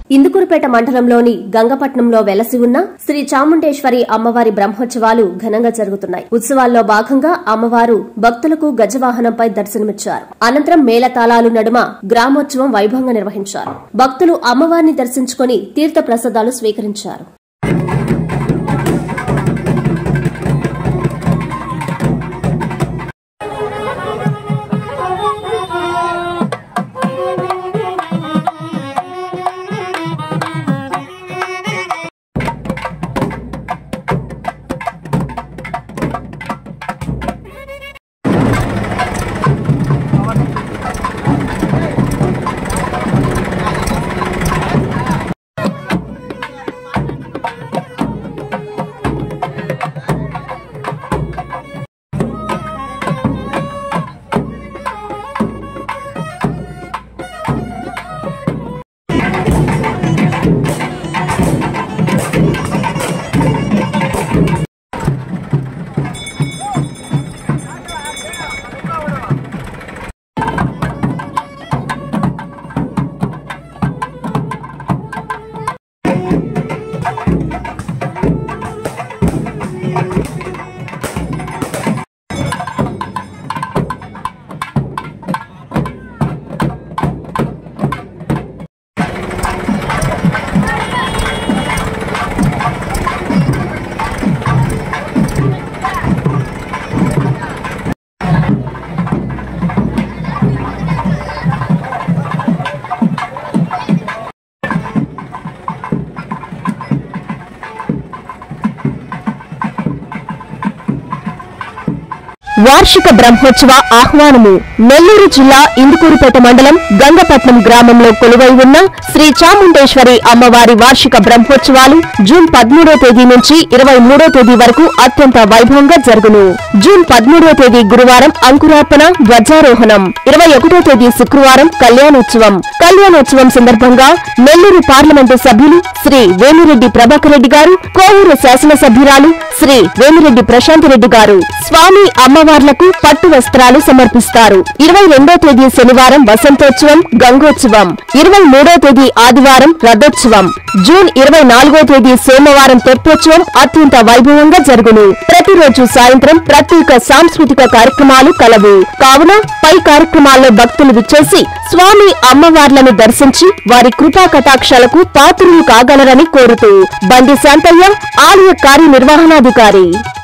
ఇందుకూరుపేట మండలంలోని గంగపట్నంలో వెలసి ఉన్న శ్రీ చాముండేశ్వరి అమ్మవారి బ్రహ్మోత్సవాలు ఘనంగా జరుగుతున్నాయి ఉత్సవాల్లో భాగంగా అమ్మవారు భక్తులకు గజవాహనంపై దర్శనమిచ్చారు అనంతరం మేళతాళాలు నడుమ గ్రామోత్సవం వైభవంగా నిర్వహించారు భక్తులు అమ్మవారిని దర్శించుకుని తీర్థ ప్రసాదాలు స్వీకరించారు వార్షిక బ్రహ్మోత్సవ ఆహ్వానము నెల్లూరు జిల్లా ఇందుకూరుపేట మండలం గంగపట్నం గ్రామంలో కొలువై ఉన్న శ్రీ చాముండేశ్వరి అమ్మవారి వార్షిక బ్రహ్మోత్సవాలు జూన్ పదమూడో తేదీ నుంచి ఇరవై మూడో తేదీ వరకు అత్యంత వైభవంగా జరుగును జూన్ పదమూడో తేదీ గురువారం అంకురార్పణ ధ్వజారోహణం ఇరవై ఒకటో తేదీ శుక్రవారం కళ్యాణోత్సవం కళ్యాణోత్సవం సందర్భంగా నెల్లూరు పార్లమెంటు సభ్యులు శ్రీ వేమిరెడ్డి ప్రభాకర్ రెడ్డి గారు కోవూరు శాసనసభ్యురాలు శ్రీ వేమిరెడ్డి ప్రశాంత్ రెడ్డి గారు స్వామి అమ్మవార్లకు పట్టు వస్త్రాలు సమర్పిస్తారు ఇరవై రెండో తేదీ శనివారం వసంతోత్సవం గంగోత్సవం ఇరవై మూడో తేదీ ఆదివారం రథోత్సవం జూన్ ఇరవై నాలుగో తేదీ సోమవారం తెప్పోత్సవం అత్యంత వైభవంగా జరుగును ప్రతిరోజు సాయంత్రం ప్రత్యేక సాంస్కృతిక కార్యక్రమాలు కలవు కావున పై కార్యక్రమాల్లో భక్తులు విచ్చేసి స్వామి అమ్మవార్లను దర్శించి వారి కృపా కటాక్షాలకు పాత్రులు కాగలరని కోరుతూ బండి శాంతయ్య ఆలయ కార్యనిర్వహణాధికారి